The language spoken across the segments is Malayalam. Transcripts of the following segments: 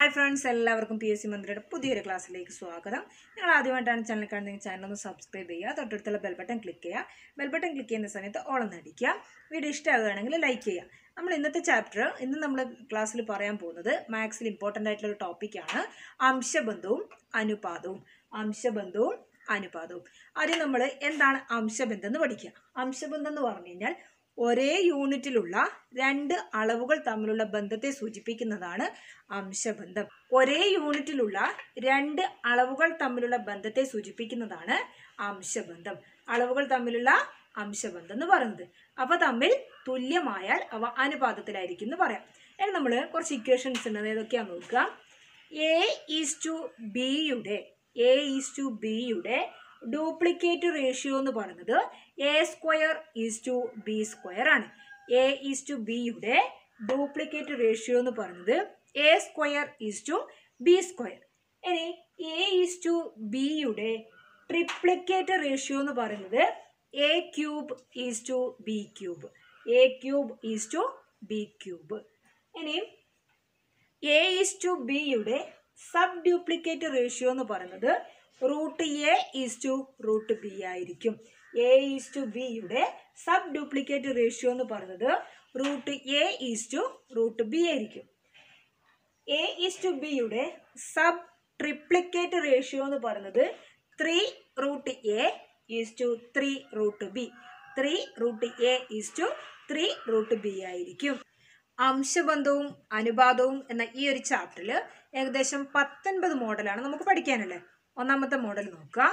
ഹായ് ഫ്രണ്ട്സ് എല്ലാവർക്കും പി എസ് സി മന്ത്രിയുടെ പുതിയൊരു ക്ലാസ്സിലേക്ക് സ്വാഗതം നിങ്ങൾ ആദ്യമായിട്ടാണ് ചാനൽ കാണുന്നതെങ്കിൽ ചാനൽ ഒന്ന് സബ്സ്ക്രൈബ് ചെയ്യുക തൊട്ടടുത്തുള്ള ബെൽ ബട്ടൺ ക്ലിക്ക് ചെയ്യുക ബെൽ ബട്ടൺ ക്ലിക്ക് ചെയ്യുന്ന സമയത്ത് ഓളൊന്ന് അടിക്കുക വീഡിയോ ഇഷ്ടമാകുകയാണെങ്കിൽ ലൈക്ക് ചെയ്യുക നമ്മൾ ഇന്നത്തെ ചാപ്റ്റർ ഇന്ന് നമ്മൾ ക്ലാസ്സിൽ പറയാൻ പോകുന്നത് മാത്സിൽ ഇമ്പോർട്ടൻ്റ് ആയിട്ടുള്ള ഒരു ടോപ്പിക്കാണ് അംശബന്ധവും അനുപാതവും അംശബന്ധവും അനുപാതവും ആദ്യം നമ്മൾ എന്താണ് അംശബന്ധം എന്ന് പഠിക്കുക അംശബന്ധം എന്ന് പറഞ്ഞു കഴിഞ്ഞാൽ ഒരേ യൂണിറ്റിലുള്ള രണ്ട് അളവുകൾ തമ്മിലുള്ള ബന്ധത്തെ സൂചിപ്പിക്കുന്നതാണ് അംശബന്ധം ഒരേ യൂണിറ്റിലുള്ള രണ്ട് അളവുകൾ തമ്മിലുള്ള ബന്ധത്തെ സൂചിപ്പിക്കുന്നതാണ് അംശബന്ധം അളവുകൾ തമ്മിലുള്ള അംശബന്ധം എന്ന് പറയുന്നത് അവ തമ്മിൽ തുല്യമായാൽ അവ അനുപാതത്തിലായിരിക്കും എന്ന് പറയാം ഇനി നമ്മൾ കുറച്ച് ഇക്വേഷൻസ് ഉണ്ട് അത് ഏതൊക്കെയാന്ന് നോക്കുക എ ഈസ് ടു ബിയുടെ എ ഈസ് ടു ബിയുടെ ഡ്യൂപ്ലിക്കേറ്റ് റേഷ്യോ എന്ന് പറയുന്നത് A square is to B square ആണ് എ ഈസ് ടു ബിയുടെ ഡ്യൂപ്ലിക്കേറ്റ് റേഷ്യോ എന്ന് പറയുന്നത് A square is to B square ഇനി എ ഈസ് ടു ബിയുടെ ട്രിപ്ലിക്കേറ്റ് റേഷ്യോ എന്ന് പറയുന്നത് A cube is to B cube A cube is to B cube ഇനി എ ഈസ് ടു ബിയുടെ സബ് ഡ്യൂപ്ലിക്കേറ്റ് റേഷ്യോ എന്ന് പറയുന്നത് root A is to root B ആയിരിക്കും എ ഈസ് ടു ബിയുടെ സബ് ഡ്യൂപ്ലിക്കേറ്റ് റേഷ്യോ എന്ന് പറയുന്നത് root A is to root B ആയിരിക്കും എ ഈസ് ടു ബിയുടെ സബ് ട്രിപ്ലിക്കേറ്റ് റേഷ്യോ എന്ന് പറയുന്നത് three root A is to three root B three root A is to three root B ആയിരിക്കും അംശബന്ധവും അനുപാതവും എന്ന ഈ ഒരു ചാപ്റ്ററിൽ ഏകദേശം പത്തൊൻപത് മോഡലാണ് നമുക്ക് പഠിക്കാനല്ലേ ഒന്നാമത്തെ മോഡൽ നോക്കുക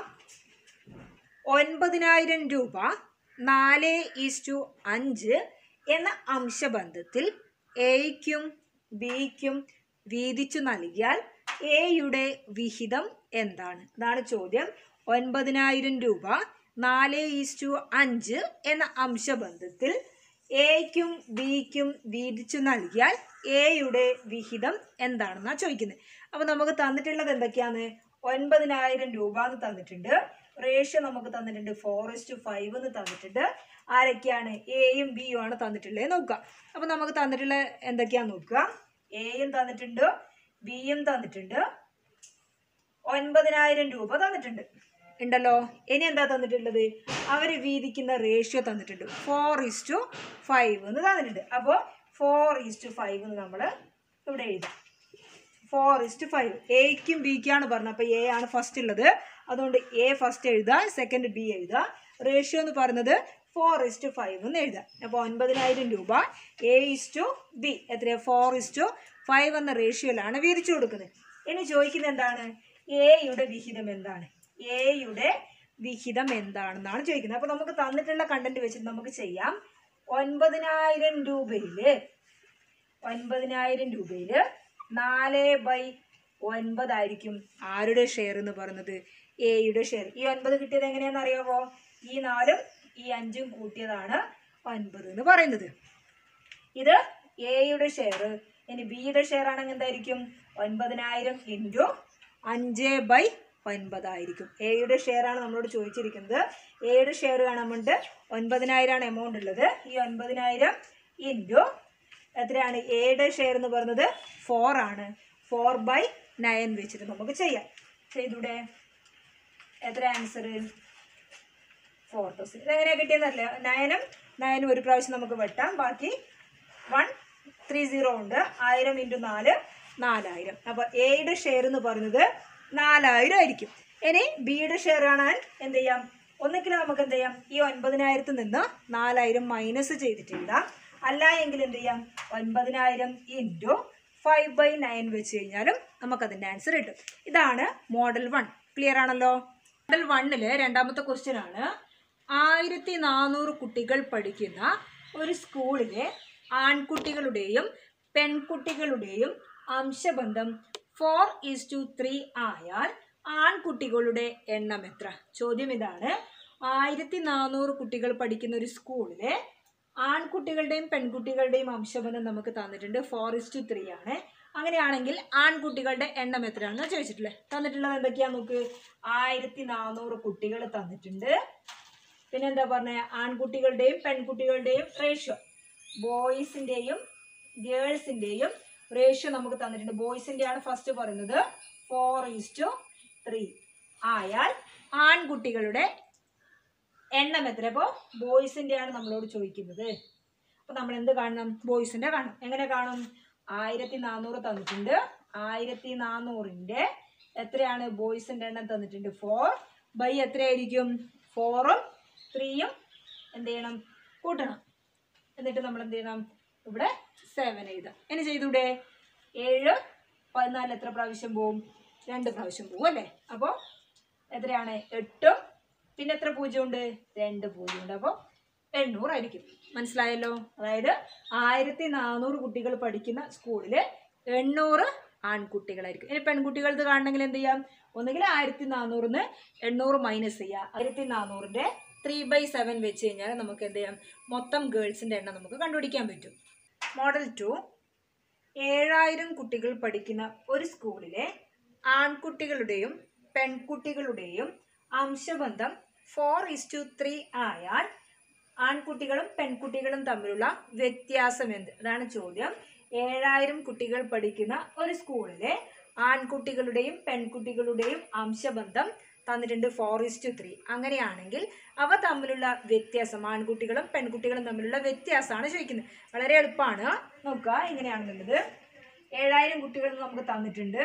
ഒൻപതിനായിരം രൂപ നാല് ഈസ്റ്റു അഞ്ച് എന്ന അംശബന്ധത്തിൽ എയ്ക്കും ബിക്കും വീതിച്ചു നൽകിയാൽ എയുടെ വിഹിതം എന്താണ് അതാണ് ചോദ്യം ഒൻപതിനായിരം രൂപ നാല് ഈസ്റ്റു അഞ്ച് എന്ന അംശബന്ധത്തിൽ എയ്ക്കും ബിക്കും വീതിച്ചു നൽകിയാൽ എയുടെ വിഹിതം എന്താണെന്നാണ് ചോദിക്കുന്നത് അപ്പോൾ നമുക്ക് തന്നിട്ടുള്ളത് എന്തൊക്കെയാണ് ഒൻപതിനായിരം രൂപ എന്ന് തന്നിട്ടുണ്ട് റേഷ്യോ നമുക്ക് തന്നിട്ടുണ്ട് ഫോർ ഇസ്റ്റു ഫൈവ് എന്ന് തന്നിട്ടുണ്ട് ആരൊക്കെയാണ് എയും ബിയും ആണ് തന്നിട്ടുള്ളത് നോക്കുക അപ്പോൾ നമുക്ക് തന്നിട്ടുള്ള എന്തൊക്കെയാന്ന് നോക്കുക എയും തന്നിട്ടുണ്ട് ബിയും തന്നിട്ടുണ്ട് ഒൻപതിനായിരം രൂപ തന്നിട്ടുണ്ട് ഉണ്ടല്ലോ ഇനി എന്താ തന്നിട്ടുള്ളത് അവർ വീതിക്കുന്ന റേഷ്യോ തന്നിട്ടുണ്ട് ഫോർ ഈസ് ടു ഫൈവ് എന്ന് തന്നിട്ടുണ്ട് അപ്പോൾ ഫോർ ഈസ് ടു ഫൈവ് എന്ന് നമ്മൾ ഇവിടെ എഴുതാം ഫോർ ഇസ്റ്റ് ഫൈവ് എയ്ക്കും ബിക്കാണ് പറഞ്ഞത് അപ്പോൾ എ ആണ് ഫസ്റ്റ് ഉള്ളത് അതുകൊണ്ട് എ ഫസ്റ്റ് എഴുതുക സെക്കൻഡ് ബി എഴുതുക റേഷ്യോ എന്ന് പറയുന്നത് ഫോർ ഇസ്റ്റു ഫൈവ് എന്ന് എഴുതാം അപ്പോൾ ഒൻപതിനായിരം രൂപ എ ഇസ്റ്റു ബി എത്രയാണ് ഫോർ ഇസ്റ്റു ഫൈവ് എന്ന റേഷ്യോയിലാണ് വീതിച്ചു കൊടുക്കുന്നത് ഇനി ചോദിക്കുന്നത് എന്താണ് എയുടെ വിഹിതം എന്താണ് എയുടെ വിഹിതം എന്താണെന്നാണ് ചോദിക്കുന്നത് അപ്പോൾ നമുക്ക് തന്നിട്ടുള്ള കണ്ടന്റ് വെച്ചിട്ട് നമുക്ക് ചെയ്യാം ഒൻപതിനായിരം രൂപയിൽ ഒൻപതിനായിരം രൂപയിൽ നാല് ബൈ ഒൻപതായിരിക്കും ആരുടെ ഷെയർ എന്ന് പറയുന്നത് എയുടെ ഷെയർ ഈ ഒൻപത് കിട്ടിയത് എങ്ങനെയാണെന്ന് അറിയാമോ ഈ നാലും ഈ അഞ്ചും കൂട്ടിയതാണ് ഒൻപത് എന്ന് പറയുന്നത് ഇത് എയുടെ ഷെയർ ഇനി ബിയുടെ ഷെയർ ആണെങ്കിൽ എന്തായിരിക്കും ഒൻപതിനായിരം ഇൻറ്റു അഞ്ച് ബൈ ഒൻപതായിരിക്കും എയുടെ ഷെയർ ആണ് നമ്മളോട് ചോദിച്ചിരിക്കുന്നത് എയുടെ ഷെയർ കാണാമുണ്ട് ഒൻപതിനായിരമാണ് എമൗണ്ട് ഉള്ളത് ഈ ഒൻപതിനായിരം ഇൻറ്റു എത്രയാണ് എയുടെ ഷെയർ എന്ന് പറയുന്നത് ഫോർ ആണ് ഫോർ ബൈ നയൻ വെച്ചിട്ട് നമുക്ക് ചെയ്യാം ചെയ്തൂടെ എത്ര ആൻസർ ഫോർ തൗസൻഡ് ഇതെങ്ങനെയാണ് കിട്ടിയെന്നറിയില്ല നയനും നയനും ഒരു പ്രാവശ്യം നമുക്ക് വെട്ടാം ബാക്കി വൺ ത്രീ സീറോ ഉണ്ട് ആയിരം ഇൻറ്റു നാല് നാലായിരം അപ്പോൾ എയുടെ ഷെയർ എന്ന് പറയുന്നത് നാലായിരം ആയിരിക്കും ഇനി ബിയുടെ ഷെയർ കാണാൻ എന്ത് ചെയ്യാം ഒന്നിക്കിൽ നമുക്ക് എന്ത് ചെയ്യാം ഈ ഒൻപതിനായിരത്തിൽ നിന്ന് നാലായിരം മൈനസ് ചെയ്തിട്ടില്ല അല്ല എങ്കിൽ എന്ത് ചെയ്യാം ഒൻപതിനായിരം ഇൻറ്റു ഫൈവ് ബൈ നയൻ വെച്ച് കഴിഞ്ഞാലും നമുക്കതിൻ്റെ ആൻസർ കിട്ടും ഇതാണ് മോഡൽ വൺ ക്ലിയർ ആണല്ലോ മോഡൽ വണ്ണില് രണ്ടാമത്തെ ക്വസ്റ്റ്യൻ ആണ് ആയിരത്തി നാനൂറ് കുട്ടികൾ പഠിക്കുന്ന ഒരു സ്കൂളിലെ ആൺകുട്ടികളുടെയും പെൺകുട്ടികളുടെയും അംശബന്ധം ഫോർ ഈസ് ടു ത്രീ ആയാൽ ആൺകുട്ടികളുടെ എണ്ണം എത്ര ചോദ്യം ഇതാണ് ആയിരത്തി നാനൂറ് കുട്ടികൾ പഠിക്കുന്ന ഒരു സ്കൂളിലെ ആൺകുട്ടികളുടെയും പെൺകുട്ടികളുടെയും അംശബന്ധം നമുക്ക് തന്നിട്ടുണ്ട് ഫോർ ഇസ് ടു ത്രീ ആണ് അങ്ങനെയാണെങ്കിൽ ആൺകുട്ടികളുടെ എണ്ണം എത്രയാണെന്ന് ചോദിച്ചിട്ടില്ലേ തന്നിട്ടുള്ളത് എന്തൊക്കെയാ നോക്ക് ആയിരത്തി നാനൂറ് കുട്ടികൾ തന്നിട്ടുണ്ട് പിന്നെ എന്താ പറഞ്ഞ ആൺകുട്ടികളുടെയും പെൺകുട്ടികളുടെയും റേഷ്യോ ബോയ്സിൻ്റെയും ഗേൾസിൻ്റെയും റേഷ്യോ നമുക്ക് തന്നിട്ടുണ്ട് ബോയ്സിന്റെ ആണ് ഫസ്റ്റ് പറയുന്നത് ഫോർ ഈസ് ടു ത്രീ ആയാൽ ആൺകുട്ടികളുടെ എണ്ണം എത്ര അപ്പോൾ ബോയ്സിന്റെ ആണ് നമ്മളോട് ചോദിക്കുന്നത് അപ്പൊ നമ്മൾ എന്ത് കാണണം ബോയ്സിന്റെ കാണണം എങ്ങനെ കാണും ആയിരത്തി നാനൂറ് തന്നിട്ടുണ്ട് ആയിരത്തി നാനൂറിന്റെ എത്രയാണ് ബോയ്സിന്റെ എണ്ണം തന്നിട്ടുണ്ട് ഫോർ ബൈ എത്രയായിരിക്കും ഫോറും ത്രീയും എന്ത് ചെയ്യണം കൂട്ടണം എന്നിട്ട് നമ്മൾ എന്ത് ചെയ്യണം ഇവിടെ സെവൻ എഴുതാം എന്നെ ചെയ്തൂടെ ഏഴ് പതിനാല് എത്ര പ്രാവശ്യം പോവും രണ്ട് പ്രാവശ്യം പോവും അല്ലേ അപ്പോൾ എത്രയാണ് എട്ടും പിന്നെ എത്ര പൂജ്യം ഉണ്ട് രണ്ട് പൂജ്യം ഉണ്ട് അപ്പോൾ എണ്ണൂറായിരിക്കും മനസ്സിലായല്ലോ അതായത് ആയിരത്തി നാനൂറ് കുട്ടികൾ പഠിക്കുന്ന സ്കൂളിൽ എണ്ണൂറ് ആൺകുട്ടികളായിരിക്കും ഇനി പെൺകുട്ടികൾക്ക് കാണണമെങ്കിൽ എന്ത് ചെയ്യാം ഒന്നുകിൽ ആയിരത്തി നാനൂറിന് എണ്ണൂറ് മൈനസ് ചെയ്യുക ആയിരത്തി നാനൂറിൻ്റെ ത്രീ ബൈ സെവൻ വെച്ച് കഴിഞ്ഞാൽ നമുക്ക് എന്ത് ചെയ്യാം മൊത്തം ഗേൾസിൻ്റെ എണ്ണം നമുക്ക് കണ്ടുപിടിക്കാൻ പറ്റും മോഡൽ ടു ഏഴായിരം കുട്ടികൾ പഠിക്കുന്ന ഒരു സ്കൂളിലെ ആൺകുട്ടികളുടെയും പെൺകുട്ടികളുടെയും അംശബന്ധം ഫോർ ഇസ് ടു ത്രീ ആയാൽ ആൺകുട്ടികളും പെൺകുട്ടികളും തമ്മിലുള്ള വ്യത്യാസം എന്ത് അതാണ് ചോദ്യം ഏഴായിരം കുട്ടികൾ പഠിക്കുന്ന ഒരു സ്കൂളിലെ ആൺകുട്ടികളുടെയും പെൺകുട്ടികളുടെയും അംശബന്ധം തന്നിട്ടുണ്ട് ഫോർ ഇസ് ടു ത്രീ അങ്ങനെയാണെങ്കിൽ അവ തമ്മിലുള്ള വ്യത്യാസം ആൺകുട്ടികളും പെൺകുട്ടികളും തമ്മിലുള്ള വ്യത്യാസമാണ് ചോദിക്കുന്നത് വളരെ എളുപ്പമാണ് നോക്കുക എങ്ങനെയാണെന്നുള്ളത് ഏഴായിരം കുട്ടികൾ നമുക്ക് തന്നിട്ടുണ്ട്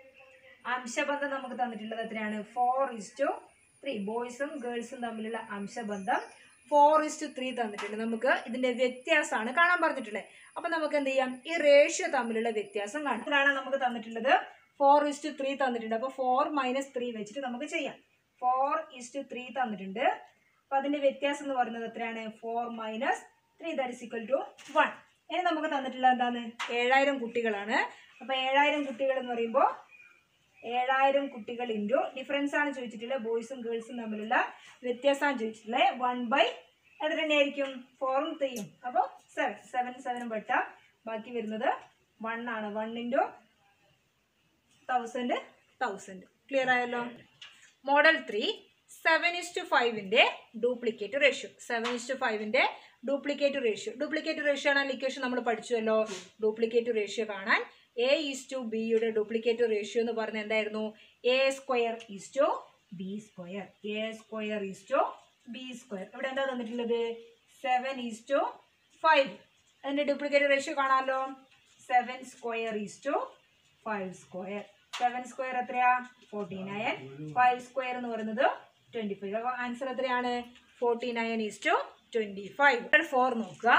അംശബന്ധം നമുക്ക് തന്നിട്ടുള്ളത് എത്രയാണ് ഫോർ ഇസ് ടു ത്രീ ബോയ്സും ഗേൾസും തമ്മിലുള്ള അംശബന്ധം ഫോർ ഇസ് ടു ത്രീ തന്നിട്ടുണ്ട് നമുക്ക് ഇതിന്റെ വ്യത്യാസമാണ് കാണാൻ പറഞ്ഞിട്ടുള്ളത് അപ്പൊ നമുക്ക് എന്ത് ചെയ്യാം ഈ റേഷ്യോ തമ്മിലുള്ള വ്യത്യാസം കാണാം ഇതാണ് നമുക്ക് തന്നിട്ടുള്ളത് ഫോർ ഇസ് ടു ത്രീ തന്നിട്ടുണ്ട് അപ്പോൾ ഫോർ മൈനസ് ത്രീ വെച്ചിട്ട് നമുക്ക് ചെയ്യാം ഫോർ ഇസ് ടു ത്രീ തന്നിട്ടുണ്ട് അപ്പൊ അതിന്റെ വ്യത്യാസം എന്ന് പറയുന്നത് എത്രയാണ് four minus three that is equal to one ഇനി നമുക്ക് തന്നിട്ടുള്ളത് എന്താണ് ഏഴായിരം കുട്ടികളാണ് അപ്പൊ ഏഴായിരം കുട്ടികൾ എന്ന് പറയുമ്പോൾ ഏഴായിരം കുട്ടികൾ ഇൻറ്റു ഡിഫറൻസ് ആണ് ചോദിച്ചിട്ടുള്ളത് ബോയ്സും ഗേൾസും തമ്മിലുള്ള വ്യത്യാസമാണ് ചോദിച്ചിട്ടുള്ളത് വൺ ബൈ എത്ര തന്നെയായിരിക്കും ഫോറും ത്രീയും അപ്പോൾ സെവൻ സെവൻ സെവനും പെട്ട ബാക്കി വരുന്നത് വൺ ആണ് one into thousand thousand clear ആയല്ലോ model three seven is to ഫൈവിൻ്റെ duplicate ratio seven is to ഫൈവിൻ്റെ ഡ്യൂപ്ലിക്കേറ്റ് റേഷ്യോ ഡ്യൂപ്ലിക്കേറ്റ് റേഷ്യോ ആണ് ഇക്വേഷൻ നമ്മൾ പഠിച്ചുവല്ലോ ഡ്യൂപ്ലിക്കേറ്റ് റേഷ്യോ കാണാൻ എ ഈസ് ടു ബിയുടെ ഡ്യൂപ്ലിക്കേറ്റ് റേഷ്യോ എന്ന് പറഞ്ഞാൽ എന്തായിരുന്നു A square is to B square A square is to B square ഇവിടെ എന്താ തന്നിട്ടുള്ളത് സെവൻ ഈസ് ടു ഫൈവ് അതിൻ്റെ ഡ്യൂപ്ലിക്കേറ്റ് റേഷ്യോ കാണാമല്ലോ seven square is to five square seven square എത്രയാ ഫോർട്ടി നയൻ ഫൈവ് സ്ക്വയർ എന്ന് പറയുന്നത് ട്വന്റി ഫൈവ് അപ്പോൾ ആൻസർ എത്രയാണ് forty nine is to twenty five four നോക്കുക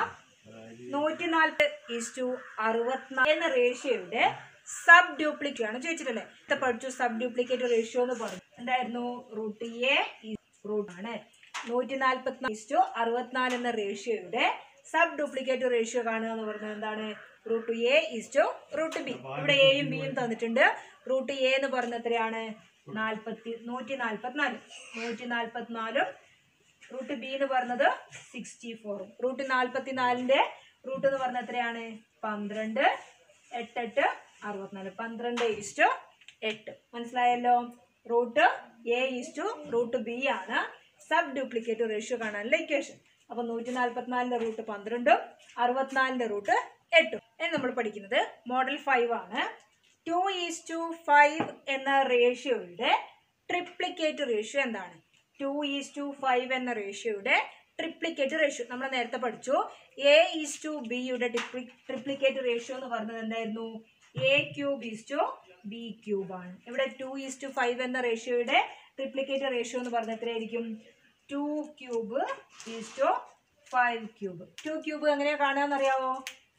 നൂറ്റി നാൽപ്പത് ഈസ് ടു അറുപത്തിനാല് എന്ന റേഷ്യോയുടെ സബ് ഡ്യൂപ്ലിക്കേറ്റ് ആണ് ചോദിച്ചിട്ടല്ലേ ഇത് പഠിച്ചു സബ് ഡ്യൂപ്ലിക്കേറ്റ് റേഷ്യോ എന്ന് പറഞ്ഞു എന്തായിരുന്നു റൂട്ട് എ റൂട്ട് ആണ് നൂറ്റി നാൽപ്പത്തിനാല് ഈസ് ടു അറുപത്തിനാല് എന്ന റേഷ്യോയുടെ സബ് ഡ്യൂപ്ലിക്കേറ്റ് റേഷ്യോ കാണുക എന്ന് പറഞ്ഞത് എന്താണ് root A is to root B ഇവിടെ എയും ബിയും തന്നിട്ടുണ്ട് റൂട്ട് എ എന്ന് പറഞ്ഞ എത്രയാണ് നാൽപ്പത്തി നൂറ്റി നാൽപ്പത്തിനാല് നൂറ്റി നാൽപ്പത്തിനാലും റൂട്ട് ബി എന്ന് പറഞ്ഞത് സിക്സ്റ്റി ഫോറും റൂട്ട് നാൽപ്പത്തി നാലിൻ്റെ റൂട്ട് എന്ന് പറഞ്ഞ എത്രയാണ് പന്ത്രണ്ട് എട്ടെട്ട് അറുപത്തിനാല് പന്ത്രണ്ട് ഈസ്റ്റു എട്ട് മനസ്സിലായല്ലോ root A is to root B ആണ് സബ് ഡ്യൂപ്ലിക്കേറ്റ് റേഷ്യോ കാണാനുള്ള ഇക്വേഷൻ അപ്പോൾ നൂറ്റി നാൽപ്പത്തിനാലിൻ്റെ റൂട്ട് പന്ത്രണ്ടും അറുപത്തിനാലിൻ്റെ റൂട്ട് എട്ടും ഇനി നമ്മൾ പഠിക്കുന്നത് മോഡൽ ഫൈവ് ആണ് ടു ഈസ് ടു ഫൈവ് എന്ന റേഷ്യോയുടെ ട്രിപ്ലിക്കേറ്റ് റേഷ്യോ എന്താണ് ടു ഈസ് ടു ഫൈവ് എന്ന റേഷ്യോയുടെ ട്രിപ്ലിക്കേറ്റ് റേഷ്യോ നമ്മൾ നേരത്തെ പഠിച്ചു എ ഈസ് ടു ബിയുടെ ട്രിപ്ലിക്കേറ്റ് റേഷ്യോ എന്ന് പറഞ്ഞത് എന്തായിരുന്നു A cube is to B cube ആണ് ഇവിടെ ടു ഈസ് ടു ഫൈവ് എന്ന റേഷ്യോയുടെ ട്രിപ്ലിക്കേറ്റ് റേഷ്യോ എന്ന് പറഞ്ഞത് എത്രയായിരിക്കും two cube is to five cube two cube എങ്ങനെയാ കാണുകയെന്നറിയാവോ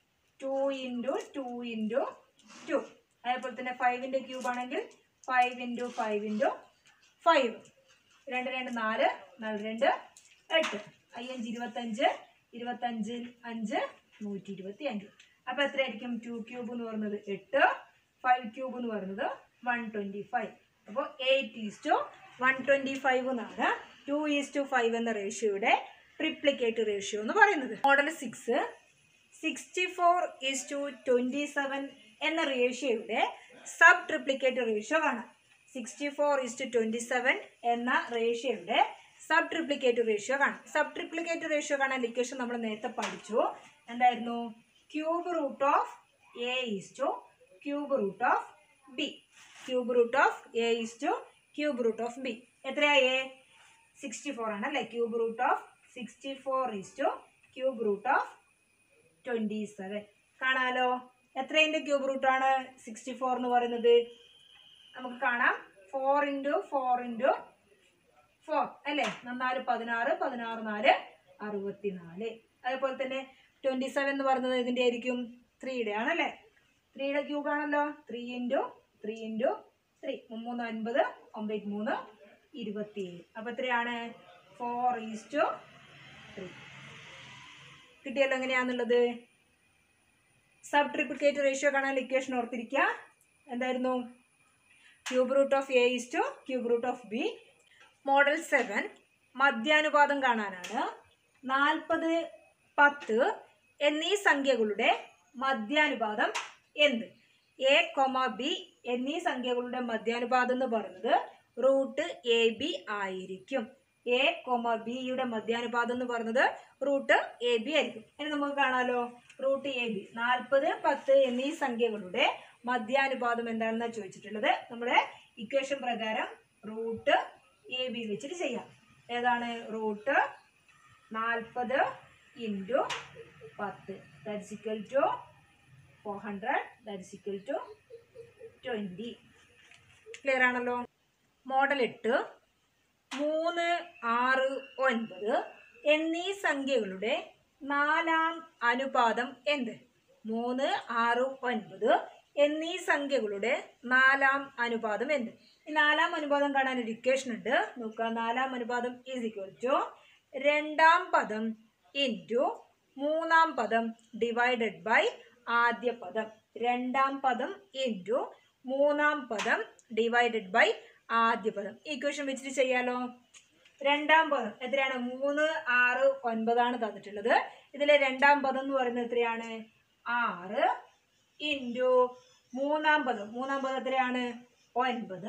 two into two into two അതേപോലെ തന്നെ ഫൈവിൻ്റെ ക്യൂബ് ആണെങ്കിൽ five into five into five രണ്ട് രണ്ട് നാല് നാല് രണ്ട് എട്ട് അയ്യഞ്ച് ഇരുപത്തഞ്ച് ഇരുപത്തഞ്ച് അഞ്ച് നൂറ്റി ഇരുപത്തി അഞ്ച് അപ്പോൾ എത്രയായിരിക്കും ടു ക്യൂബ് എന്ന് പറയുന്നത് എട്ട് ഫൈവ് ക്യൂബ് എന്ന് പറയുന്നത് വൺ ട്വൻറ്റി ഫൈവ് അപ്പോൾ eight is to one twenty five എന്നാണ് ടു ഈസ് ടു ഫൈവ് എന്ന റേഷ്യോയുടെ ട്രിപ്ലിക്കേറ്റ് റേഷ്യോ എന്ന് പറയുന്നത് model six sixty four is to twenty seven എന്ന റേഷ്യോയുടെ സബ് ട്രിപ്ലിക്കേറ്റ് റേഷ്യോ കാണാം sixty four is to twenty seven എന്ന റേഷ്യോയുടെ സബ് ട്രിപ്ലിക്കേറ്റ് റേഷ്യോ കാണാം സബ് ട്രിപ്ലിക്കേറ്റ് റേഷ്യോ കാണാൻ ഇക്വേഷൻ നമ്മൾ നേരത്തെ പഠിച്ചു എന്തായിരുന്നു cube root of A is to cube root of B cube root of A is to cube root of B എത്രയാ എ സിക്സ്റ്റി ഫോർ ആണ് അല്ലേ cube root of sixty four is to cube root of twenty seven കാണാലോ എത്രയിൻ്റെ ക്യൂബ് റൂട്ടാണ് സിക്സ്റ്റി ഫോർ എന്ന് പറയുന്നത് നമുക്ക് കാണാം four into four into four അല്ലേ നാല് പതിനാറ് പതിനാറ് നാല് അറുപത്തിനാല് അതേപോലെ തന്നെ ട്വൻറ്റി സെവൻ എന്ന് പറയുന്നത് ഇതിൻ്റെ ആയിരിക്കും ത്രീയുടെ ആണല്ലേ ത്രീയുടെ ക്യൂബ് ആണല്ലോ three into three into three മൂന്ന് അൻപത് ഒമ്പത് മൂന്ന് ഇരുപത്തിയേഴ് അപ്പോൾ എത്രയാണ് ഫോർ ഈസ് ടു ത്രീ കിട്ടിയല്ലോ എങ്ങനെയാണെന്നുള്ളത് സബ് ട്രിപ്ലിക്കേറ്റ് റേഷ്യോ കാണാൻ ഇക്വേഷൻ ഓർത്തിരിക്കുക എന്തായിരുന്നു cube root of A is to cube root of B model seven മധ്യാനുപാതം കാണാനാണ് നാൽപ്പത് പത്ത് എന്നീ സംഖ്യകളുടെ മധ്യാനുപാതം എന്ത് എ കൊമ ബി എന്നീ സംഖ്യകളുടെ മധ്യാനുപാതം എന്ന് പറയുന്നത് റൂട്ട് എ ബി ആയിരിക്കും എ കൊമ ബിയുടെ മധ്യാനുപാതം എന്ന് പറയുന്നത് റൂട്ട് എ ബി ആയിരിക്കും ഇനി നമുക്ക് കാണാലോ റൂട്ട് എ ബി നാൽപ്പത് പത്ത് എന്നീ സംഖ്യകളുടെ മധ്യാനുപാതം എന്താണെന്നാണ് ചോദിച്ചിട്ടുള്ളത് നമ്മുടെ ഇക്വേഷൻ പ്രകാരം റൂട്ട് എ ബി വെച്ചിട്ട് ചെയ്യാം ഏതാണ് റൂട്ട് നാൽപ്പത് ഇൻറ്റു പത്ത് that's equal to four hundred that's equal to twenty clear ആണല്ലോ മോഡൽ എട്ട് മൂന്ന് ആറ് ഒൻപത് എന്നീ സംഖ്യകളുടെ നാലാം അനുപാതം എന്ത് മൂന്ന് ആറ് ഒൻപത് എന്നീ സംഖ്യകളുടെ നാലാം അനുപാതം എന്ത് ഈ നാലാം അനുപാതം കാണാൻ ഒരു ഇക്വേഷൻ ഉണ്ട് നോക്കുക നാലാം അനുപാതം ഈസ് ഇക്വൽ ടു രണ്ടാം പദം ഇൻറ്റു മൂന്നാം പദം ഡിവൈഡഡ് ബൈ ആദ്യ പദം രണ്ടാം പദം ഇൻറ്റു മൂന്നാം പദം ഡിവൈഡഡ് ബൈ ആദ്യ പദം ഇക്വേഷൻ വെച്ചിട്ട് ചെയ്യാലോ രണ്ടാം പദം എത്രയാണ് മൂന്ന് ആറ് ഒൻപതാണ് തന്നിട്ടുള്ളത് ഇതിലെ രണ്ടാം പദം എന്ന് പറയുന്നത് എത്രയാണ് ആറ് ഇൻറ്റു മൂന്നാം പദം മൂന്നാം പദം എത്രയാണ് ഒൻപത്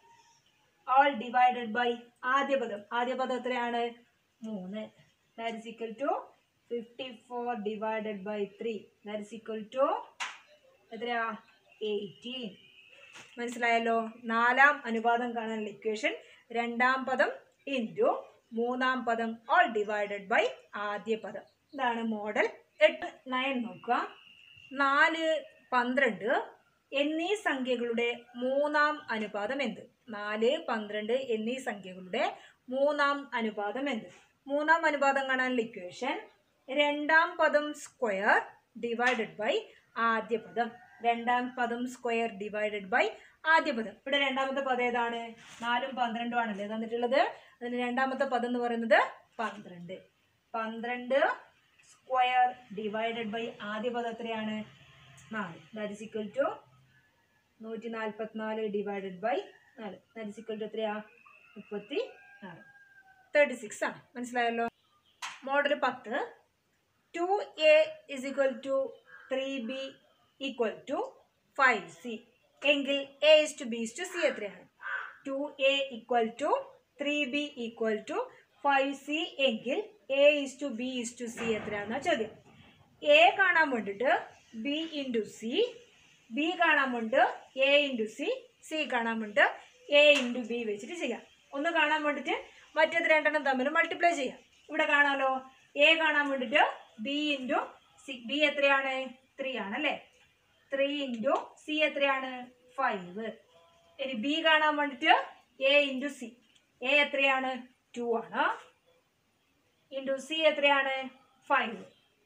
ഓൾ ഡിവൈഡഡ് ബൈ ആദ്യ പദം ആദ്യ പദം എത്രയാണ് മൂന്ന് that is equal to fifty four divided by three that is equal to എത്രയാ എയ്റ്റീൻ മനസ്സിലായല്ലോ നാലാം അനുപാതം കാണാനുള്ള ഇക്വേഷൻ രണ്ടാം പദം ഇൻറ്റു മൂന്നാം പദം ഓൾ ഡിവൈഡഡ് ബൈ ആദ്യ പദം ഇതാണ് മോഡൽ എട്ട് നയൻ നോക്കുക നാല് പന്ത്രണ്ട് എന്നീ സംഖ്യകളുടെ മൂന്നാം അനുപാതം എന്ത് നാല് പന്ത്രണ്ട് എന്നീ സംഖ്യകളുടെ മൂന്നാം അനുപാതം എന്ത് മൂന്നാം അനുപാതം കാണാനുള്ള ഇക്വേഷൻ രണ്ടാം പദം സ്ക്വയർ ഡിവൈഡഡ് ബൈ ആദ്യ പദം രണ്ടാം പദം സ്ക്വയർ ഡിവൈഡഡ് ബൈ ആദ്യ പദം ഇവിടെ രണ്ടാമത്തെ പദം ഏതാണ് നാലും പന്ത്രണ്ടും ആണല്ലേ തന്നിട്ടുള്ളത് അതിന് രണ്ടാമത്തെ പദം എന്ന് പറയുന്നത് പന്ത്രണ്ട് പന്ത്രണ്ട് സ്ക്വയർ ഡിവൈഡഡ് ബൈ ആദ്യ പദം എത്രയാണ് നാല് ദാറ്റ് ഇസ് ഈക്വൽ ടു നൂറ്റി നാൽപ്പത്തിനാല് ഡിവൈഡഡ് ബൈ നാല് ദാറ്റ് ഇസ് ഈക്വൽ ടു എത്രയാ മുപ്പത്തി നാല് തേർട്ടി സിക്സ് ആണ് മനസ്സിലായല്ലോ മോഡൽ പത്ത് two A is equal to three B equal to five C എങ്കിൽ A is to B is to C എത്രയാണ് two A equal to three B equal to five C എങ്കിൽ A is to B is to C എത്രയാണെന്നാണ് ചോദ്യം എ കാണാൻ വേണ്ടിയിട്ട് ബി ഇൻറ്റു സി ബി കാണാൻ വേണ്ടിയിട്ട് എ ഇൻറ്റു സി സി കാണാൻ വേണ്ടിയിട്ട് എ ഇൻറ്റു ബി വെച്ചിട്ട് ചെയ്യാം ഒന്ന് കാണാൻ വേണ്ടിയിട്ട് മറ്റേത് രണ്ടെണ്ണം തമ്മിൽ മൾട്ടിപ്ലൈ ചെയ്യാം ഇവിടെ കാണാലോ എ കാണാൻ വേണ്ടിയിട്ട് ബി ഇൻറ്റു സി ബി എത്രയാണ് ത്രീ ആണ് അല്ലേ ത്രീ ഇൻറ്റു സി എത്രയാണ് ഫൈവ് ഇനി ബി കാണാൻ വേണ്ടിയിട്ട് എ ഇൻറ്റു സി എ എത്രയാണ് ടു ആണ് ഇൻറ്റു സി എത്രയാണ് ഫൈവ്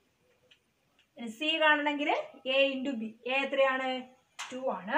സി കാണണമെങ്കിൽ എ ഇൻറ്റു ബി എ എത്രയാണ് ടു ആണ്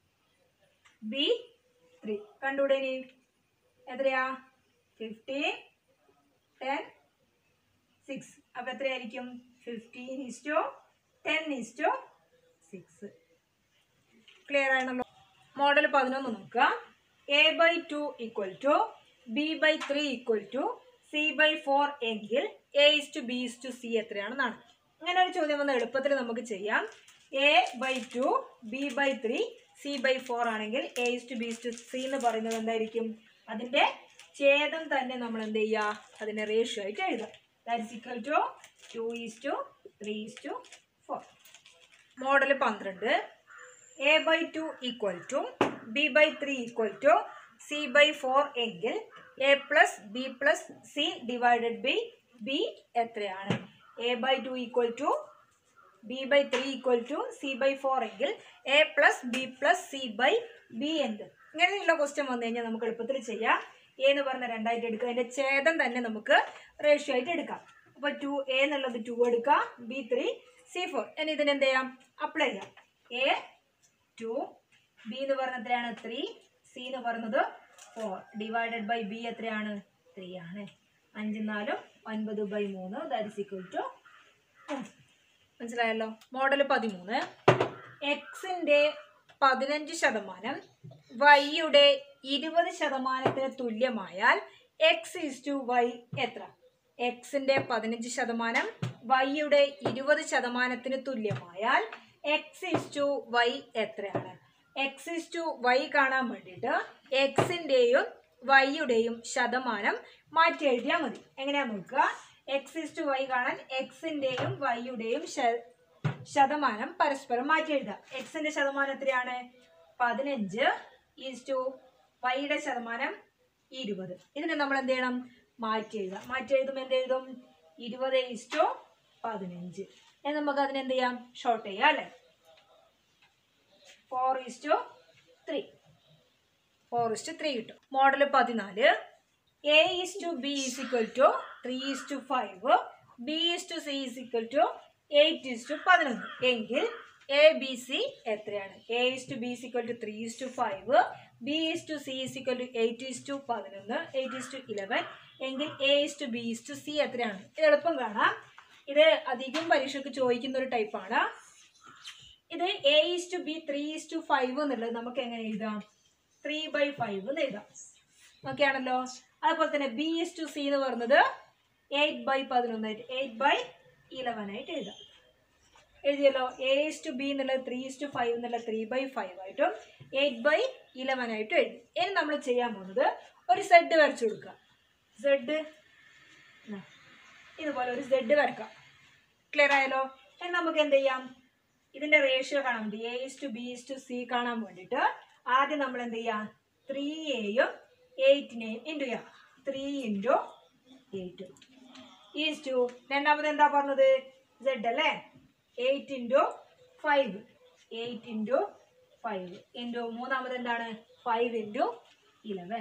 ബി ത്രീ കണ്ടുകൂടെ ഇനി എത്രയാ ഫിഫ്റ്റീൻ ടെൻ സിക്സ് അപ്പോൾ എത്രയായിരിക്കും fifteen is to ten is to six clear ആണല്ലോ മോഡൽ പതിനൊന്ന് നോക്കുക A by two equal to B by three equal to C by four എങ്കിൽ A is to B is to C എത്രയാണെന്നാണ് അങ്ങനെ ഒരു ചോദ്യം വന്ന എളുപ്പത്തിൽ നമുക്ക് ചെയ്യാം A by two B by three C by four ആണെങ്കിൽ A is to B is to C എന്ന് പറയുന്നത് എന്തായിരിക്കും അതിൻ്റെ ഛേദം തന്നെ നമ്മൾ എന്ത് ചെയ്യുക അതിനെ റേഷ്യോ ആയിട്ട് എഴുതാം that is equal to two is to three is to four model പന്ത്രണ്ട് A by two equal to B by three equal to C by four എങ്കിൽ A plus B plus C divided by B എത്രയാണ് A by two equal to B by three equal to C by four എങ്കിൽ A plus B plus C by B എന്ത് ഇങ്ങനെയുള്ള ക്വസ്റ്റ്യൻ വന്നു കഴിഞ്ഞാൽ നമുക്ക് എളുപ്പത്തിൽ ചെയ്യാം എ എന്ന് പറഞ്ഞ രണ്ടായിട്ട് എടുക്കുക അതിന്റെ ഛേദം തന്നെ നമുക്ക് റേഷ്യോ ആയിട്ട് എടുക്കാം അപ്പോൾ ടു എ എന്നുള്ളത് ടു എടുക്കാം ബി ത്രീ സി ഫോർ ഇനി ഇതിന് എന്ത് ചെയ്യാം അപ്ലൈ ചെയ്യാം എ ടു ബി എന്ന് പറഞ്ഞ എത്രയാണ് ത്രീ സി എന്ന് പറയുന്നത് ഫോർ ഡിവൈഡഡ് ബൈ ബി എത്രയാണ് ത്രീ ആണ് അഞ്ച് നാലും ഒൻപത് ബൈ മൂന്ന് ദാറ്റ് ഇസ് ഈക്വൽ ടു മനസ്സിലായല്ലോ മോഡൽ പതിമൂന്ന് എക്സിന്റെ പതിനഞ്ച് ശതമാനം വൈയുടെ ഇരുപത് ശതമാനത്തിന് തുല്യമായാൽ എക്സ് ഈസ് ടു വൈ എത്ര എക്സിന്റെ പതിനഞ്ച് ശതമാനം വൈയുടെ ഇരുപത് ശതമാനത്തിന് തുല്യമായാൽ എക്സ് ഈസ് ടു വൈ എത്രയാണ് എക്സ് ഈസ് ടു വൈ കാണാൻ വേണ്ടിയിട്ട് എക്സിന്റെയും വൈയുടെയും ശതമാനം മാറ്റി എഴുതിയാൽ മതി എങ്ങനെയാ നോക്കുക എക്സ് ഈസ് ടു വൈ കാണാൻ എക്സിന്റെയും വൈയുടെയും ശ- ശതമാനം പരസ്പരം മാറ്റി എഴുതാം എക്സിന്റെ ശതമാനം എത്രയാണ് പതിനഞ്ച് ഈസ് ടു വൈയുടെ ശതമാനം ഇരുപത് ഇതിനെ നമ്മൾ എന്ത് ചെയ്യണം മാറ്റി എഴുതാം മാറ്റി എഴുതുമ്പോൾ എന്ത് എഴുതും ഇരുപത് ഈസ് ടു പതിനഞ്ച് എന്ന് നമുക്ക് അതിനെ എന്ത് ചെയ്യാം ഷോർട്ട് ചെയ്യാം അല്ലേ four is to three four is to three കിട്ടും മോഡൽ പതിനാല് A is to B is equal to three is to five B is to C is equal to eight is to പതിനൊന്ന് എങ്കിൽ എ ബി സി എത്രയാണ് A is to B is equal to three is to five B is to C is equal to eight is to പതിനൊന്ന് എയ്റ്റ് ഈസ് ടു ഇലവൻ എങ്കിൽ A is to B is to C എത്രയാണ് ഇത് എളുപ്പം കാണാം ഇത് അധികം പരീക്ഷയ്ക്ക് ചോദിക്കുന്ന ഒരു ടൈപ്പാണ് ഇത് A is to B three is to five എന്നുള്ളത് നമുക്ക് എങ്ങനെ എഴുതാം ത്രീ ബൈ ഫൈവ് എന്ന് എഴുതാം ഓക്കെ ആണല്ലോ അതുപോലെ തന്നെ ബി ഈസ് ടു സി എന്ന് പറയുന്നത് എയ്റ്റ് ബൈ പതിനൊന്നായിട്ട് എയ്റ്റ് ബൈ ഇലവൻ ആയിട്ട് എഴുതാം എഴുതിയല്ലോ എ ഈസ് ടു ബി എന്നുള്ളത് ത്രീ ഈസ് ടു ഫൈവ് എന്നുള്ള ത്രീ ബൈ ഫൈവ് ആയിട്ടും എയ്റ്റ് ബൈ ഇലവൻ ആയിട്ടും എഴുതി ഇനി നമ്മൾ ചെയ്യാൻ പോകുന്നത് ഒരു സെഡ് വരച്ചു കൊടുക്കുക സെഡ് ഇതുപോലെ ഒരു സെഡ് വരക്കാം ക്ലിയർ ആയല്ലോ ഇനി നമുക്ക് എന്ത് ചെയ്യാം ഇതിന്റെ റേഷ്യോ കാണാൻ വേണ്ടി A is to B is to C കാണാൻ വേണ്ടിയിട്ട് ആദ്യം നമ്മൾ എന്ത് ചെയ്യാം ത്രീ എയും എയ്റ്റിനെയും ഇൻറ്റു ചെയ്യാം three into eight is to രണ്ടാമത് എന്താ പറഞ്ഞത് സെഡ് അല്ലേ eight into five eight into five into മൂന്നാമത് എന്താണ് ഫൈവ് ഇൻറ്റു ഇലവൻ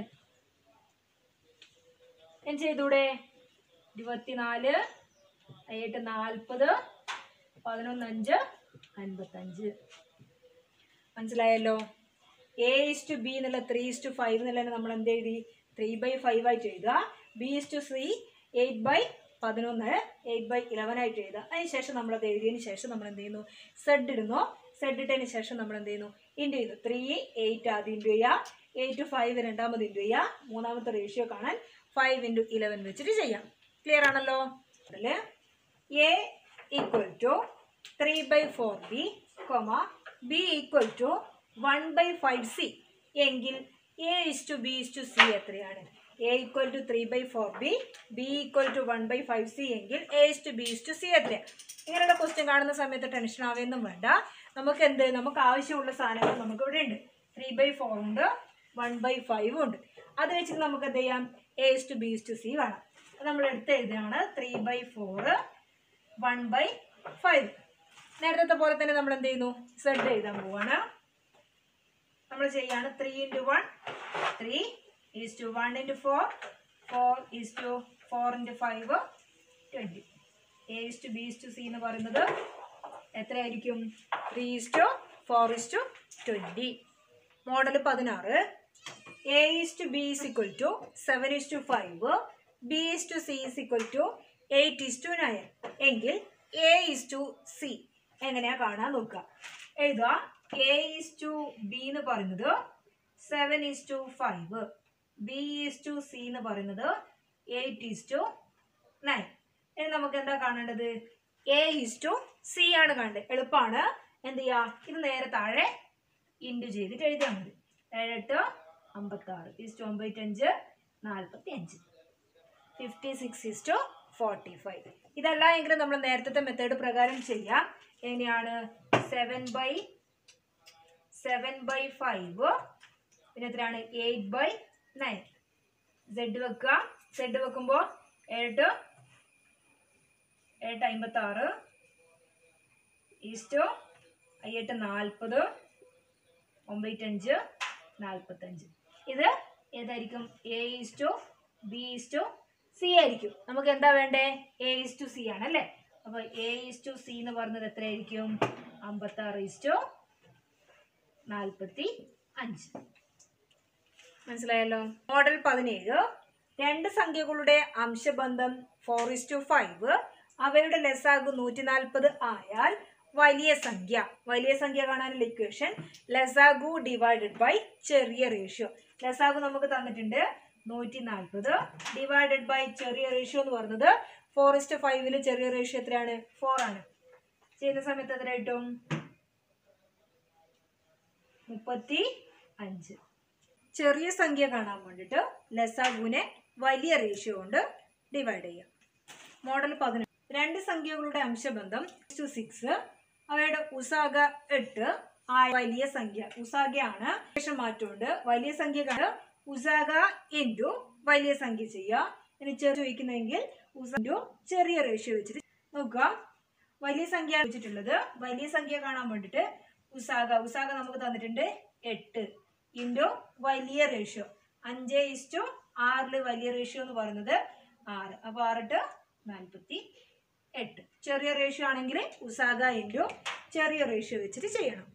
എന്ത് ചെയ്തൂടെ ഇരുപത്തിനാല് എട്ട് നാൽപ്പത് പതിനൊന്ന് അഞ്ച് അൻപത്തഞ്ച് മനസ്സിലായല്ലോ എ ഇസ് ടു ബി എന്നുള്ള ത്രീ ഇസ് ടു ഫൈവ് എന്നുള്ള നമ്മൾ എന്ത് എഴുതി ത്രീ ബൈ ഫൈവ് ആയിട്ട് എഴുതുക B is to C eight by പതിനൊന്ന് എയ്റ്റ് ബൈ ഇലവൻ ആയിട്ട് എഴുതുക അതിന് ശേഷം നമ്മൾ അത് എഴുതിയതിന് ശേഷം നമ്മൾ എന്ത് ചെയ്യുന്നു സെഡ് ഇടുന്നു സെഡ് ഇട്ടതിന് ശേഷം നമ്മൾ എന്ത് ചെയ്യുന്നു ഇൻറ്റു ചെയ്യുന്നു ത്രീ എയ്റ്റ് ആദ്യം ഇൻറ്റു ചെയ്യുക എയ്റ്റ് ടു ഫൈവ് രണ്ടാമത് ഇൻറ്റു ചെയ്യുക മൂന്നാമത്തെ റേഷ്യോ കാണാൻ ഫൈവ് ഇൻറ്റു ഇലവൻ വെച്ചിട്ട് ചെയ്യാം ക്ലിയർ ആണല്ലോ അതിൽ A equal to three by four B comma B equal to one by five C എങ്കിൽ A is to B is to C എത്രയാണ് A equal to three by four B B equal to one by five C എങ്കിൽ A is to B is to C എത്രയാണ് ഇങ്ങനെയുള്ള ക്വസ്റ്റ്യൻ കാണുന്ന സമയത്ത് ടെൻഷൻ ആവുകയൊന്നും വേണ്ട നമുക്ക് എന്ത് നമുക്ക് ആവശ്യമുള്ള സാധനങ്ങൾ നമുക്ക് ഇവിടെ ഉണ്ട് ത്രീ ബൈ ഫോർ ഉണ്ട് വൺ ബൈ ഫൈവ് ഉണ്ട് അത് വെച്ചിട്ട് നമുക്ക് എന്ത് ചെയ്യാം A is to B is to C വേണം നമ്മൾ എടുത്ത് എഴുതുകയാണ് three by four one by five നേരത്തെ പോലെ തന്നെ നമ്മൾ എന്ത് ചെയ്യുന്നു സെഡ് എഴുതാൻ പോവാണ് നമ്മൾ ചെയ്യാണ് three into one three is to one into four four is to four into five twenty A is to B is to C എന്ന് പറയുന്നത് എത്രയായിരിക്കും three is to four is to twenty model പതിനാറ് A is to B is equal to seven is to five B is to C is equal to eight is to nine എങ്കിൽ എ ഈസ് ടു സി എങ്ങനെയാ കാണാൻ നോക്കുക എഴുതുക എ ഈസ് ടു ബി എന്ന് പറയുന്നത് seven is to five B is to C എന്ന് പറയുന്നത് എയ്റ്റ് ഈസ് ടു നയൻ ഇനി നമുക്ക് എന്താ കാണേണ്ടത് എ ഈസ് ടു സി ആണ് കാണേണ്ടത് എളുപ്പമാണ് എന്ത് ചെയ്യുക ഇത് നേരെ താഴെ ഇൻറ്റു ചെയ്തിട്ട് എഴുതിയാൽ മതി ഏഴെട്ട് അമ്പത്തി ആറ് ഈസ് ടു അമ്പത്തഞ്ച് നാൽപ്പത്തി അഞ്ച് fifty six is to forty five ഇതല്ല എങ്കിലും നമ്മൾ നേരത്തെ മെത്തേഡ് പ്രകാരം ചെയ്യാം എങ്ങനെയാണ് seven by seven by five പിന്നെ എത്രയാണ് എയ്റ്റ് ബൈ നയൻ സെഡ് വെക്കുക സെഡ് വെക്കുമ്പോൾ ഏഴ് ഏട്ട് അമ്പത്തി ആറ് ഈസ്റ്റോ അയ്യെട്ട് നാൽപ്പത് ഒമ്പത്തഞ്ച് നാൽപ്പത്തഞ്ച് ഇത് ഏതായിരിക്കും A is to B is to C ആയിരിക്കും നമുക്ക് എന്താ വേണ്ടേ എ ഈസ്റ്റു സി ആണ് അല്ലേ അപ്പോൾ എ ഈസ്റ്റു സി എന്ന് പറഞ്ഞത് എത്രയായിരിക്കും അമ്പത്തി ആറ് ഈസ്റ്റോ നാൽപ്പത്തി അഞ്ച് മനസ്സിലായല്ലോ മോഡൽ പതിനേഴ് രണ്ട് സംഖ്യകളുടെ അംശബന്ധം ഫോർ ഇസ് ടു ഫൈവ് അവയുടെ ലെസാഗു നൂറ്റി നാൽപ്പത് ആയാൽ വലിയ സംഖ്യ വലിയ സംഖ്യ കാണാനുള്ള ഇക്വേഷൻ ലെസാഗു ഡിവൈഡഡ് ബൈ ചെറിയ റേഷ്യോ ലെസാഗു നമുക്ക് തന്നിട്ടുണ്ട് നൂറ്റി നാൽപ്പത് ഡിവൈഡഡ് ബൈ ചെറിയ റേഷ്യോ എന്ന് പറയുന്നത് ഫോർ ഇസ്റ്റ് ഫൈവില് ചെറിയ റേഷ്യോ എത്രയാണ് ഫോർ ആണ് ചെയ്യുന്ന സമയത്ത് എത്ര കിട്ടും മുപ്പത്തി അഞ്ച് ചെറിയ സംഖ്യ കാണാൻ വേണ്ടിയിട്ട് ലസാഗുവിനെ വലിയ റേഷ്യോ കൊണ്ട് ഡിവൈഡ് ചെയ്യാം മോഡൽ പതിനെട്ട് രണ്ട് സംഖ്യകളുടെ അംശബന്ധം ടു സിക്സ് അവയുടെ ഉസാഗ എട്ട് ആ വലിയ സംഖ്യ ഉസാഗയാണ് ശേഷം മാറ്റമുണ്ട് വലിയ സംഖ്യ കാണാൻ ഉസാഗ ഇൻറ്റു വലിയ സംഖ്യ ചെയ്യുക ഇനി ചെറിയ ചോദിക്കുന്നെങ്കിൽ ഉസ ഇൻറ്റു ചെറിയ റേഷ്യോ വെച്ചിട്ട് നോക്കുക വലിയ സംഖ്യ വെച്ചിട്ടുള്ളത് വലിയ സംഖ്യ കാണാൻ വേണ്ടിയിട്ട് ഉസാഗ ഉസാഗ നമുക്ക് തന്നിട്ടുണ്ട് എട്ട് ഇൻറ്റു വലിയ റേഷ്യോ അഞ്ച് ഇസ്റ്റു ആറില് വലിയ റേഷ്യോ എന്ന് പറയുന്നത് ആറ് അപ്പോൾ ആറിട്ട് നാൽപ്പത്തി എട്ട് ചെറിയ റേഷ്യോ ആണെങ്കിൽ ഉസാഗ ഇൻറ്റു ചെറിയ റേഷ്യോ വെച്ചിട്ട് ചെയ്യണം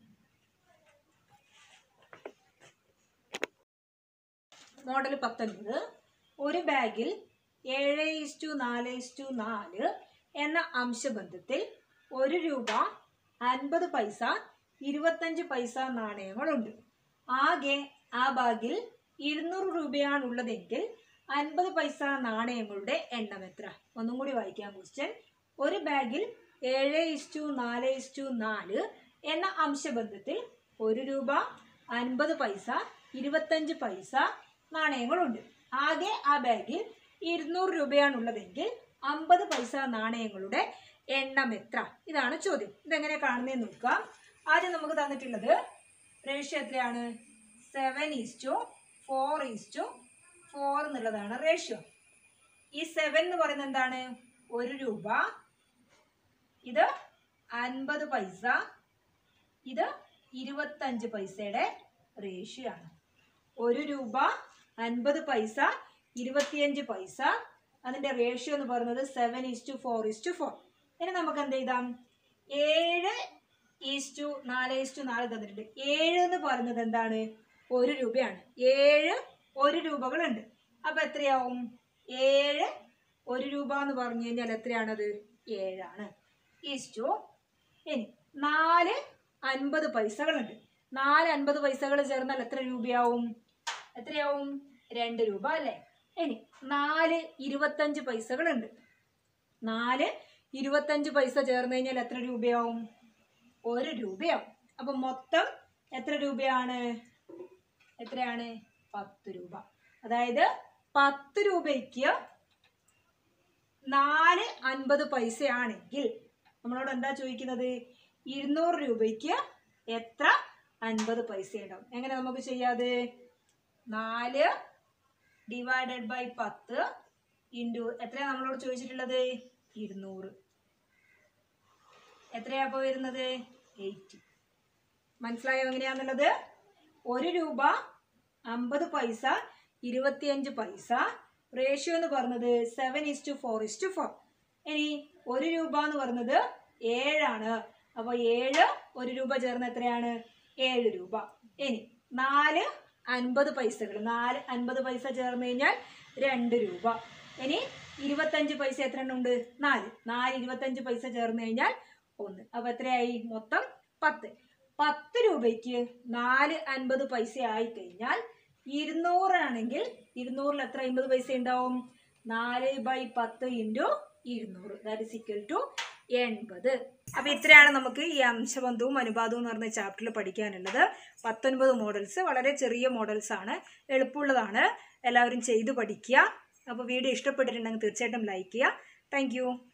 മോഡൽ പത്തൊൻപത് ഒരു ബാഗിൽ ഏഴ് ഇസ്റ്റു നാല് ഇസ്റ്റു നാല് എന്ന അംശബന്ധത്തിൽ ഒരു രൂപ അൻപത് പൈസ ഇരുപത്തഞ്ച് പൈസ നാണയങ്ങളുണ്ട് ആകെ ആ ബാഗിൽ ഇരുന്നൂറ് രൂപയാണുള്ളതെങ്കിൽ അൻപത് പൈസ നാണയങ്ങളുടെ എണ്ണം എത്ര ഒന്നും കൂടി വായിക്കാം ക്വസ്റ്റ്യൻ ഒരു ബാഗിൽ ഏഴ് ഇസ്റ്റു നാല് ഇസ്റ്റു നാല് എന്ന അംശബന്ധത്തിൽ ഒരു രൂപ അൻപത് പൈസ ഇരുപത്തഞ്ച് പൈസ നാണയങ്ങളുണ്ട് ആകെ ആ ബാഗിൽ ഇരുന്നൂറ് രൂപയാണുള്ളതെങ്കിൽ അമ്പത് പൈസ നാണയങ്ങളുടെ എണ്ണം എത്ര ഇതാണ് ചോദ്യം ഇതെങ്ങനെ കാണുന്നതെന്ന് നോക്കാം ആദ്യം നമുക്ക് തന്നിട്ടുള്ളത് റേഷ്യോ എത്രയാണ് seven is to four is to four എന്നുള്ളതാണ് റേഷ്യോ ഈ സെവൻ എന്ന് പറയുന്നത് എന്താണ് ഒരു രൂപ ഇത് അൻപത് പൈസ ഇത് ഇരുപത്തഞ്ച് പൈസയുടെ റേഷ്യോ ആണ് ഒരു രൂപ അൻപത് പൈസ ഇരുപത്തിയഞ്ച് പൈസ അതിൻ്റെ റേഷ്യോ എന്ന് പറയുന്നത് seven is to four is to four ഇനി നമുക്ക് എന്ത് ചെയ്താം ഏഴ് ഈസ്റ്റു നാല് ഈസ്റ്റു നാല് തന്നിട്ടുണ്ട് ഏഴ് എന്ന് പറയുന്നത് എന്താണ് ഒരു രൂപയാണ് ഏഴ് ഒരു രൂപകളുണ്ട് അപ്പം എത്രയാവും ഏഴ് ഒരു രൂപ എന്ന് പറഞ്ഞു കഴിഞ്ഞാൽ എത്രയാണത് ഏഴാണ് ഈസ്റ്റു ഇനി നാല് അൻപത് പൈസകളുണ്ട് നാല് അൻപത് പൈസകൾ ചേർന്നാൽ എത്ര രൂപയാവും എത്രയാവും രണ്ട് രൂപ അല്ലേ ഇനി നാല് ഇരുപത്തഞ്ച് പൈസകളുണ്ട് നാല് ഇരുപത്തഞ്ച് പൈസ ചേർന്ന് കഴിഞ്ഞാൽ എത്ര രൂപയാവും ഒരു രൂപയാവും അപ്പം മൊത്തം എത്ര രൂപയാണ് എത്രയാണ് പത്ത് രൂപ അതായത് പത്ത് രൂപയ്ക്ക് നാല് അൻപത് പൈസയാണെങ്കിൽ നമ്മളോട് എന്താ ചോദിക്കുന്നത് ഇരുന്നൂറ് രൂപയ്ക്ക് എത്ര അൻപത് പൈസ ഉണ്ടാവും എങ്ങനെ നമുക്ക് ചെയ്യാതെ നാല് ഡിവൈഡഡ് ബൈ പത്ത് ഇൻറ്റു എത്രയാ നമ്മളോട് ചോദിച്ചിട്ടുള്ളത് ഇരുന്നൂറ് എത്രയാ അപ്പോൾ വരുന്നത് എയ്റ്റി മനസ്സിലായോ എങ്ങനെയാന്നുള്ളത് ഒരു രൂപ അമ്പത് പൈസ ഇരുപത്തിയഞ്ച് പൈസ റേഷ്യോ എന്ന് പറഞ്ഞത് seven is to four is to four ഇനി ഒരു രൂപ എന്ന് പറയുന്നത് ഏഴാണ് അപ്പോൾ ഏഴ് ഒരു രൂപ ചേർന്ന് എത്രയാണ് ഏഴ് രൂപ ഇനി നാല് അൻപത് പൈസകൾ നാല് അൻപത് പൈസ ചേർന്ന് കഴിഞ്ഞാൽ രണ്ട് രൂപ ഇനി ഇരുപത്തഞ്ച് പൈസ എത്ര എണ്ണം ഉണ്ട് നാല് നാല് ഇരുപത്തഞ്ച് പൈസ ചേർന്ന് കഴിഞ്ഞാൽ ഒന്ന് അപ്പോൾ എത്രയായി മൊത്തം പത്ത് പത്ത് രൂപയ്ക്ക് നാല് അൻപത് പൈസ ആയി കഴിഞ്ഞാൽ ഇരുന്നൂറാണെങ്കിൽ ഇരുന്നൂറിൽ എത്ര അമ്പത് പൈസ ഉണ്ടാവും നാല് ബൈ പത്ത് ഇൻറ്റു ഇരുന്നൂറ് ദാറ്റ് ഇസ് ഈക്വൽ ടു എൺപത് അപ്പോൾ ഇത്രയാണ് നമുക്ക് ഈ അംശബന്ധവും അനുപാതവും എന്ന് പറഞ്ഞ ചാപ്റ്ററിൽ പഠിക്കാനുള്ളത് പത്തൊൻപത് മോഡൽസ് വളരെ ചെറിയ മോഡൽസ് ആണ് എളുപ്പമുള്ളതാണ് എല്ലാവരും ചെയ്തു പഠിക്കുക അപ്പോൾ വീഡിയോ ഇഷ്ടപ്പെട്ടിട്ടുണ്ടെങ്കിൽ തീർച്ചയായിട്ടും ലൈക്ക് ചെയ്യുക താങ്ക്